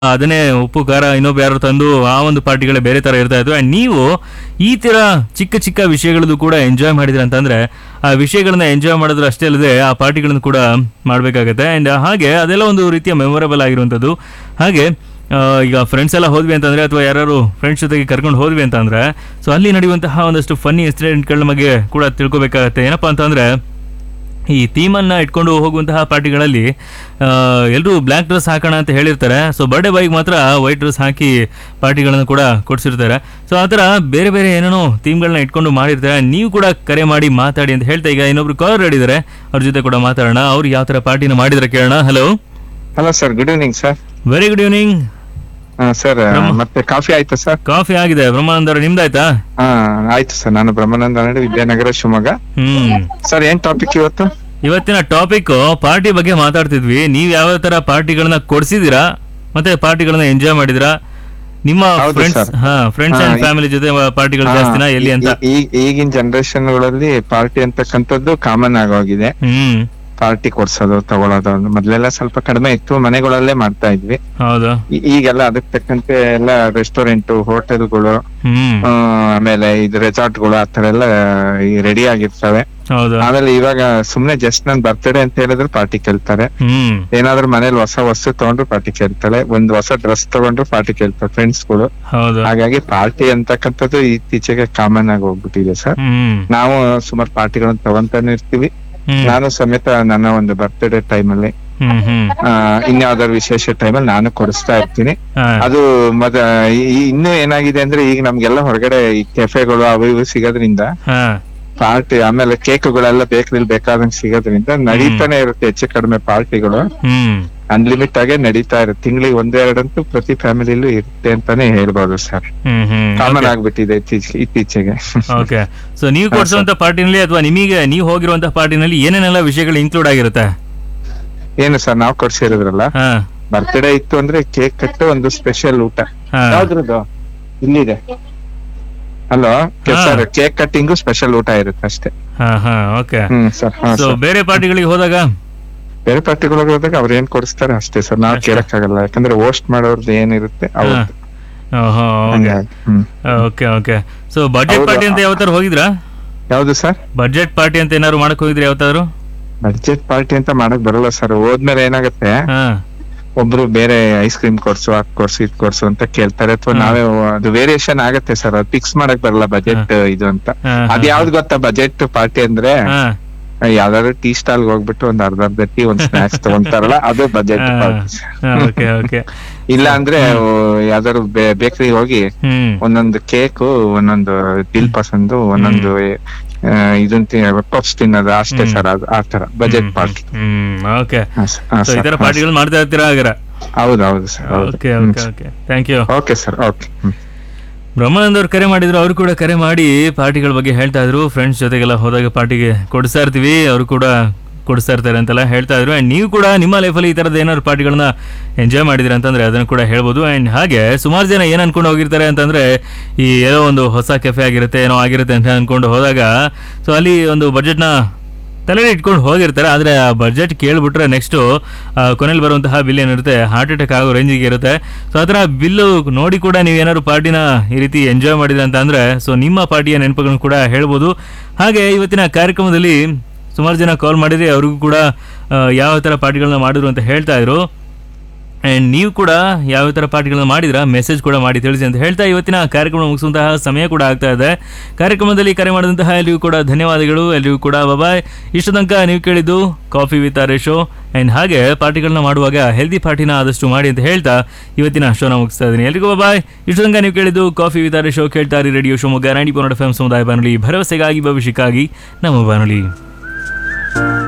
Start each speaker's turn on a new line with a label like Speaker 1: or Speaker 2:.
Speaker 1: ಅದನ್ನೇ ಉಪ್ಪು ಖಾರ ಇನ್ನೊಬ್ಬ ಯಾರು ತಂದು ಆ ಒಂದು ಪಾರ್ಟಿಗಳೇ ಬೇರೆ ತರ ಇರ್ತಾ ಇತ್ತು ಅಂಡ್ ನೀವು ಈ ತರ ಚಿಕ್ಕ ಚಿಕ್ಕ ವಿಷಯಗಳದ್ದು ಕೂಡ ಎಂಜಾಯ್ ಮಾಡಿದ್ರಿ ಅಂತಂದ್ರೆ ಆ ವಿಷಯಗಳನ್ನ ಎಂಜಾಯ್ ಮಾಡೋದ್ರ ಅಷ್ಟೇ ಅಲ್ಲದೆ ಆ ಪಾರ್ಟಿಗಳನ್ನು ಕೂಡ ಮಾಡಬೇಕಾಗತ್ತೆ ಅಂಡ್ ಹಾಗೆ ಅದೆಲ್ಲ ಒಂದು ರೀತಿಯ ಮೆಮೊರೇಬಲ್ ಆಗಿರುವಂಥದ್ದು ಹಾಗೆ ಆ, ಈಗ ಫ್ರೆಂಡ್ಸ್ ಎಲ್ಲ ಹೋದ್ವಿ ಅಂತಂದ್ರೆ ಅಥವಾ ಯಾರು ಫ್ರೆಂಡ್ಸ್ ಜೊತೆಗೆ ಕರ್ಕೊಂಡು ಹೋದ್ವಿ ಅಂತಂದ್ರೆ ಸೊ ಅಲ್ಲಿ ನಡೆಯುವಂತಹ ಒಂದಷ್ಟು ಫನ್ನಿ ಇನ್ಸಿಡೆಂಟ್ಗಳ ಬಗ್ಗೆ ಕೂಡ ತಿಳ್ಕೊಬೇಕಾಗತ್ತೆ ಏನಪ್ಪಾ ಅಂತಂದ್ರೆ ಈ ಥೀಮನ್ನು ಇಟ್ಕೊಂಡು ಹೋಗುವಂತಹ ಪಾರ್ಟಿಗಳಲ್ಲಿ ಎಲ್ಲರೂ ಬ್ಲ್ಯಾಕ್ ಡ್ರೆಸ್ ಹಾಕೋಣ ಅಂತ ಹೇಳಿರ್ತಾರೆ ಸೊ ಬರ್ಡೇ ಬಾಯ್ಗೆ ಮಾತ್ರ ವೈಟ್ ಡ್ರೆಸ್ ಹಾಕಿ ಪಾರ್ಟಿಗಳನ್ನು ಕೂಡ ಕೊಡಿಸಿರ್ತಾರೆ ಸೊ ಆ ಥರ ಬೇರೆ ಬೇರೆ ಏನೇನೋ ಥೀಮ್ಗಳನ್ನ ಇಟ್ಕೊಂಡು ಮಾಡಿರ್ತಾರೆ ನೀವು ಕೂಡ ಕರೆ ಮಾಡಿ ಮಾತಾಡಿ ಅಂತ ಹೇಳ್ತಾ ಈಗ ಇನ್ನೊಬ್ರು ಕಾಲರ್ ಹೇಳಿದ್ದಾರೆ ಅವ್ರ ಜೊತೆ ಕೂಡ ಮಾತಾಡೋಣ ಅವ್ರು ಯಾವ ಥರ ಪಾರ್ಟಿನ ಮಾಡಿದ್ರೆ ಕೇಳೋಣ hello
Speaker 2: hello sir good evening sir
Speaker 1: very good evening
Speaker 2: sir
Speaker 1: ನಮ್ಮ-
Speaker 2: ಮತ್ತೆ ಕಾಫಿ ಆಯ್ತಾ ಸರ್
Speaker 1: ಕಾಫಿ ಆಗಿದೆ ಬ್ರಹ್ಮಾನಂದ ಅವ್ರೆ, ನಿಮ್ದಾಯ್ತಾ
Speaker 2: ಹಾ ಆಯ್ತು ಸರ್ ನಾನು ಬ್ರಹ್ಮಾನಂದ ನಾಡಿ ವಿದ್ಯಾನಗರ ಶಿವಮೊಗ್ಗ
Speaker 1: ಹ್ಮ್
Speaker 2: ಸರ್ ಏನ್ ಟಾಪಿಕ್ ಇವತ್ತು
Speaker 1: ಇವತ್ತಿನ ಟಾಪಿಕ್ ಪಾರ್ಟಿ ಬಗ್ಗೆ ಮಾತಾಡ್ತಿದ್ವಿ ನೀವ್ ಯಾವ ತರ ಪಾರ್ಟಿಗಳನ್ನ ಕೊಡ್ಸಿದೀರಾ ಮತ್ತೆ ಪಾರ್ಟಿಗಳನ್ನ ಎಂಜಾಯ್ ಮಾಡಿದಿರಾ ನಿಮ್ಮ
Speaker 2: ಹೌದು
Speaker 1: ಫ್ರೆಂಡ್ಸ್
Speaker 2: sir.
Speaker 1: ಹಾ ಫ್ರೆಂಡ್ಸ್
Speaker 2: ಹಾ,
Speaker 1: ಅಂಡ್
Speaker 2: ಈ-
Speaker 1: ಫ್ಯಾಮಿಲಿ ಜೊತೆ ಪಾರ್ಟಿಗಳು
Speaker 2: ಹಾ,
Speaker 1: ಜಾಸ್ತಿನಾ ಎಲ್ಲಿ ಅಂತ
Speaker 2: ಈ- ಈ- ಈಗಿನ ಜನರೇಷನ್ ಗಳಲ್ಲಿ ಪಾರ್ಟಿ ಅಂತಕ್ಕಂಥದ್ದು ಕಾಮನ್ ಆಗೋಗಿದೆ
Speaker 1: ಹ್ಮ್
Speaker 2: ಪಾರ್ಟಿ ಕೊಡ್ಸೋದು ತಗೊಳೋದು ಮೊದ್ಲೆಲ್ಲ ಸ್ವಲ್ಪ ಕಡಿಮೆ ಇತ್ತು ಮನೆಗಳಲ್ಲೇ ಮಾಡ್ತಾ ಇದ್ವಿ
Speaker 1: ಹೌದು
Speaker 2: ಈ- ಈಗೆಲ್ಲ ಅದಕ್ಕೆ ತಕ್ಕಂತೆ ಎಲ್ಲ ರೆಸ್ಟೋರೆಂಟ್ ಹೋಟೆಲ್ಗಳು
Speaker 1: ಹ್ಮ್
Speaker 2: ಆಮೇಲೆ ಇದು ರೆಸಾರ್ಟ್ಗಳು ಆ ತರ ಎಲ್ಲ ರೆಡಿ ಆಗಿರ್ತವೆ
Speaker 1: ಹೌದು
Speaker 2: ಆಮೇಲೆ ಇವಾಗ ಸುಮ್ನೆ ಜಸ್ಟ್ ನನ್ ಬರ್ತ್ಡೇ ಅಂತ ಹೇಳಿದ್ರೆ ಪಾರ್ಟಿ ಕೇಳ್ತಾರೆ
Speaker 1: ಹ್ಮ್
Speaker 2: ಏನಾದ್ರೂ ಮನೇಲಿ ಹೊಸ ವಸ್ತು ತಗೊಂಡ್ರು ಪಾರ್ಟಿ ಕೇಳ್ತಾಳೆ ಒಂದ್ ಹೊಸ ಡ್ರೆಸ್ ತಗೊಂಡ್ರು ಪಾರ್ಟಿ ಕೇಳ್ತಾರೆ ಫ್ರೆಂಡ್ಸ್ ಗಳು
Speaker 1: ಹೌದು
Speaker 2: ಹಾಗಾಗಿ ಪಾರ್ಟಿ ಅಂತಕ್ಕಂಥದ್ದು ಇತ್ತೀಚೆಗೆ ಕಾಮನ್ ಆಗಿ ಹೋಗ್ಬಿಟ್ಟಿದೆ ಸರ್
Speaker 1: ಹ್ಮ್
Speaker 2: ನಾವು ಸುಮಾರು ಪಾರ್ಟಿಗಳನ್ನ ತಗೊಂತಾನೆ ಇರ್ತೀವಿ
Speaker 1: ಹ್ಮ್
Speaker 2: ನಾನು ಸಮೇತ ನನ್ನ ಒಂದು ಬರ್ತ್ಡೇ ಟೈಮ್ ಅಲ್ಲಿ
Speaker 1: ಹ್ಮ್ ಹ್ಮ್
Speaker 2: ಆ, ಇನ್ಯಾವ್ದಾದ್ರು ವಿಶೇಷ ಟೈಮಲ್ಲಿ ನಾನು ಕೊಡಿಸ್ತಾ ಇರ್ತೀನಿ
Speaker 1: ಹಾ,
Speaker 2: ಅದು ಮದ ಈ- ಈ- ಇನ್ನೂ ಏನಾಗಿದೆ ಅಂದ್ರೆ ಈಗ ನಮ್ಗೆಲ್ಲ ಹೊರಗಡೆ ಈ ಕೆಫೆಗಳು ಅವು ಇವು ಸಿಗೋದ್ರಿಂದ
Speaker 1: ಹಾ
Speaker 2: ಪಾರ್ಟಿ ಆಮೇಲೆ ಕೇಕ್ಗಳೆಲ್ಲ ಬೇಕರಿಲಿ ಬೇಕಾದಂಗೆ ಸಿಗೋದ್ರಿಂದ ನಡೀತಾನೆ ಇರುತ್ತೆ ಹೆಚ್ಚು ಕಡಿಮೆ ಪಾರ್ಟಿಗಳು
Speaker 1: ಹ್ಮ್
Speaker 2: ಅನ್ಲಿಮಿಟ್ ಆಗೇ ನಡೀತಾ ಇರುತ್ತೆ ತಿಂಗಳಿಗೆ ಒಂದೆರಡಂತೂ ಪ್ರತಿ ಫ್ಯಾಮಿಲಿಲೂ ಇರುತ್ತೆ ಅಂತಾನೆ ಹೇಳ್ಬೋದು ಸರ್
Speaker 1: ಹ್ಮ್ ಹ್ಮ್
Speaker 2: ಕಾಮನ್ ಆಗ್ಬಿಟ್ಟಿದೆ ಇತ್ತೀಚೆಗೆ ಇತ್ತೀಚೆಗೆ
Speaker 1: ಓಕೆ ಸೊ ನೀವು ಕೊಡ್ಸುವಂತ ಪಾರ್ಟಿನಲ್ಲಿ ಅಥವಾ ನಿಮಗೆ ನೀವು ಹೋಗಿರುವಂತ ಪಾರ್ಟಿನಲ್ಲಿ ಏನೇನೆಲ್ಲ ವಿಷಯಗಳು ಇನ್ಕ್ಲೂಡ್ ಆಗಿರುತ್ತೆ
Speaker 2: ಏನು ಸರ್ ನಾವು ಕೊಡ್ಸಿರೋದ್ರಲ್ಲ
Speaker 1: ಹಾ
Speaker 2: ಬರ್ತ್ಡೇ ಇತ್ತು ಅಂದ್ರೆ ಕೇಕ್ ಕಟ್ಟು ಒಂದು ಸ್ಪೆಷಲ್ ಊಟ
Speaker 1: ಹಾ
Speaker 2: ಯಾವ್ದ್ರದ್ದು ಇಲ್ಲಿದೆ ಹಲೋ
Speaker 1: ಹಾ.
Speaker 2: ಸರ್ ಕೇಕ್ ಕಟ್ಟಿಂಗು ಸ್ಪೆಷಲ್ ಊಟ ಇರುತ್ತೆ ಅಷ್ಟೇ
Speaker 1: ಹಾ ಹಾ ಓಕೆ
Speaker 2: ಹ್ಮ್ ಸರ್ ಹಾ
Speaker 1: ಸೊ
Speaker 2: ಸರ್
Speaker 1: ಬೇರೆ ಪಾರ್ಟಿಗಳಿಗೆ ಹೋದಾಗ
Speaker 2: ಬೇರೆ ಪಾರ್ಟಿಗಳಿಗೆ ಹೋದಾಗ ಅವ್ರು ಏನ್ ಕೊಡಿಸ್ತಾರೆ ಅಷ್ಟೇ ಸರ್ ನಾವ್
Speaker 1: ಅಷ್ಟೇ.
Speaker 2: ಕೇಳಕ್ಕಾಗಲ್ಲ ಯಾಕಂದ್ರೆ ಹೋಸ್ಟ್ ಮಾಡೋರ್ದು ಏನಿರುತ್ತೆ ಅವ್ರದ್ದು
Speaker 1: ಓಹೋ ಓಕೆ
Speaker 2: ಹಂಗಾಗಿ ಹ್ಮ್
Speaker 1: ಓಕೆ ಓಕೆ ಸೊ ಬಜೆಟ್
Speaker 2: ಹೌದು.
Speaker 1: ಪಾರ್ಟಿ ಅಂತ ಯಾವತ್ತಾರು ಹೋಗಿದ್ರಾ
Speaker 2: ಯಾವ್ದು ಸರ್
Speaker 1: ಬಜೆಟ್ ಪಾರ್ಟಿ ಅಂತ ಏನಾದ್ರು ಮಾಡಕ್ ಹೋಗಿದ್ರಿ ಯಾವತ್ತಾದ್ರು
Speaker 2: ಬಡ್ಜೆಟ್ ಪಾರ್ಟಿ ಅಂತ ಮಾಡಕ್ ಬರಲ್ಲ ಸರ್ ಹೋದ್ಮೇಲೆ ಏನಾಗುತ್ತೆ
Speaker 1: ಹಾ
Speaker 2: ಒಬ್ರು ಬೇರೆ ಐಸ್ ಕ್ರೀಮ್ ಕೊಡ್ಸು ಅದ್ ಕೊಡ್ಸು ಇದ್ ಕೊಡ್ಸು ಅಂತ ಕೇಳ್ತಾರೆ ಅಥವಾ
Speaker 1: ಹಾ.
Speaker 2: ನಾವೇ ಅದು ವೇರಿಯೇಷನ್ ಆಗತ್ತೆ ಸರ್ ಅದು ಫಿಕ್ಸ್ ಮಾಡಕ್ ಬರಲ್ಲ ಬಜೆಟ್ ಇದು ಅಂತ
Speaker 1: ಹಾ,
Speaker 2: ಅದ್
Speaker 1: ಹಾ.
Speaker 2: ಯಾವ್ದು ಗೊತ್ತಾ ಬಜೆಟ್ ಪಾರ್ಟಿ ಅಂದ್ರೆ
Speaker 1: ಹಾ
Speaker 2: ಯಾವ್ದಾದ್ರು ಟೀ ಸ್ಟಾಲ್ ಹೋಗ್ಬಿಟ್ಟು ಒಂದ್ ಅರ್ಧ ಅರ್ಧ ಟೀ ಒಂದ್ ಸ್ನಾಕ್ಸ್ ತಗೊಂತಾರಲ್ಲ ಅದು ಬಜೆಟ್ ಪಾರ್ಟಿ
Speaker 1: ಓಕೆ ಓಕೆ
Speaker 2: ಇಲ್ಲ ಅಂದ್ರೆ ಯಾವ್ದಾದ್ರು ಬೇಕರಿ ಹೋಗಿ
Speaker 1: ಹ್ಮ್
Speaker 2: ಒಂದೊಂದು ಕೇಕು ಒಂದೊಂದು ದಿಲ್ ಪಸಂದು ಒಂದೊಂದು ಇದನ್ನ ಪಪ್ಸ್ ತಿನ್ನೋದು ಅಷ್ಟೇ ಸರ್ ಅದು ಆ ತರ ಬಜೆಟ್ ಪಾರ್ಟಿ
Speaker 1: ಹ್ಮ್ ಓಕೆ ಸೊ ಈ ತರ ಪಾರ್ಟಿಗಳು ಮಾಡ್ತಾ ಇರ್ತೀರಾ ಹಾಗಾರ
Speaker 2: ಹೌದು ಹೌದು ಸರ್ ಹೌದು
Speaker 1: okay okay okay thank you
Speaker 2: okay sir okay
Speaker 1: Brahmanand ಅವ್ರು ಕರೆ ಮಾಡಿದ್ರು ಅವರು ಕೂಡ ಕರೆ ಮಾಡಿ ಪಾರ್ಟಿಗಳ ಬಗ್ಗೆ ಹೇಳ್ತಾ ಇದ್ರು ಫ್ರೆಂಡ್ಸ್ ಜೊತೆಗೆಲ್ಲ ಹೋದಾಗ ಪಾರ್ಟಿಗೆ ಕೊಡಿಸ್ತಾ ಇರ್ತೀವಿ ಅವರು ಕೂಡ ಕೊಡಿಸ್ತಾ ಇರ್ತಾರೆ ಅಂತೆಲ್ಲ ಹೇಳ್ತಾ ಇದ್ರು ಅಂಡ್ ನೀವು ಕೂಡ ನಿಮ್ಮ ಲೈಫಲ್ಲಿ ಈ ಥರದ ಏನಾದ್ರು ಪಾರ್ಟಿಗಳನ್ನ ಎಂಜಾಯ್ ಮಾಡಿದಿರ ಅಂತಂದ್ರೆ ಅದನ್ನು ಕೂಡ ಹೇಳ್ಬೋದು ಅಂಡ್ ಹಾಗೆ ಸುಮಾರು ಜನ ಏನು ಅನ್ಕೊಂಡು ಹೋಗಿರ್ತಾರೆ ಅಂತಂದ್ರೆ ಈ ಏನೋ ಒಂದು ಹೊಸ ಕೆಫೆ ಆಗಿರುತ್ತೆ ಏನೋ ಆಗಿರುತ್ತೆ ಅಂತ ಅನ್ಕೊಂಡು ಹೋದಾಗ ಸೊ ಅಲ್ಲಿ ಒಂದು ಬಜೆಟ್ನ ತಲೆಗೆ ಇಟ್ಕೊಂಡು ಹೋಗಿರ್ತಾರೆ ಆದರೆ ಆ ಬಜೆಟ್ ಕೇಳ್ಬಿಟ್ರೆ ನೆಕ್ಸ್ಟು ಕೊನೆಯಲ್ಲಿ ಬರುವಂತಹ ಬಿಲ್ ಏನಿರುತ್ತೆ ಹಾರ್ಟ್ ಅಟ್ಯಾಕ್ ಆಗೋ ರೇಂಜಿಗೆ ಇರುತ್ತೆ ಸೊ ಆ ಥರ ಬಿಲ್ಲು ನೋಡಿ ಕೂಡ ನೀವು ಏನಾದ್ರು ಪಾರ್ಟಿನ ಈ ರೀತಿ ಎಂಜಾಯ್ ಮಾಡಿದ್ರೆ ಅಂತ ಅಂದರೆ ಸೊ ನಿಮ್ಮ ಪಾರ್ಟಿಯ ನೆನಪುಗಳನ್ನು ಕೂಡ ಹೇಳ್ಬೋದು ಹಾಗೆ ಇವತ್ತಿನ ಕಾರ್ಯಕ್ರಮದಲ್ಲಿ ಸುಮಾರು ಜನ ಕಾಲ್ ಮಾಡಿದ್ರೆ ಅವ್ರಿಗೂ ಕೂಡ ಆ, ಯಾವ ಥರ ಪಾರ್ಟಿಗಳನ್ನ ಮಾಡಿದ್ರು ಅಂತ ಹೇಳ್ತಾ ಇದ್ರು ಆ್ಯಂಡ್ ನೀವು ಕೂಡ ಯಾವ ಥರ ಪಾರ್ಟಿಗಳನ್ನ ಮಾಡಿದ್ರಾ ಮೆಸೇಜ್ ಕೂಡ ಮಾಡಿ ತಿಳಿಸಿ ಅಂತ ಹೇಳ್ತಾ ಇವತ್ತಿನ ಕಾರ್ಯಕ್ರಮ ಮುಗಿಸುವಂತಹ ಸಮಯ ಕೂಡ ಆಗ್ತಾ ಇದೆ ಕಾರ್ಯಕ್ರಮದಲ್ಲಿ ಕರೆ ಮಾಡಿದಂತಹ ಎಲ್ರಿಗೂ ಕೂಡ ಧನ್ಯವಾದಗಳು ಎಲ್ರಿಗೂ ಕೂಡ ಬಬಾಯ್ ಇಷ್ಟು ತನಕ ನೀವು ಕೇಳಿದ್ದು coffee with R show and ಹಾಗೆ ಪಾರ್ಟಿಗಳನ್ನ ಮಾಡುವಾಗ ಹೆಲ್ದಿ ಪಾರ್ಟಿನ ಆದಷ್ಟು ಮಾಡಿ ಅಂತ ಹೇಳ್ತಾ ಇವತ್ತಿನ ಶೋನ ಮುಗಿಸ್ತಾ ಇದ್ದೀನಿ ಎಲ್ರಿಗೂ ಬಾಯ್ ಇಷ್ಟು ತನಕ ನೀವು ಕೇಳಿದ್ದು ಕಾಫಿ ವಿತ್ ಆರ್ ಶೋ ಕೇಳ್ತಾರೆ radio Shivamogga ninety point F M ಸಮುದಾಯ ಬಾನುಲಿ ಭರವಸೆಗಾಗಿ ಭವಿಷ್ಯಕ್ಕಾಗಿ ನಮ್ಮ ಬಾನುಲಿ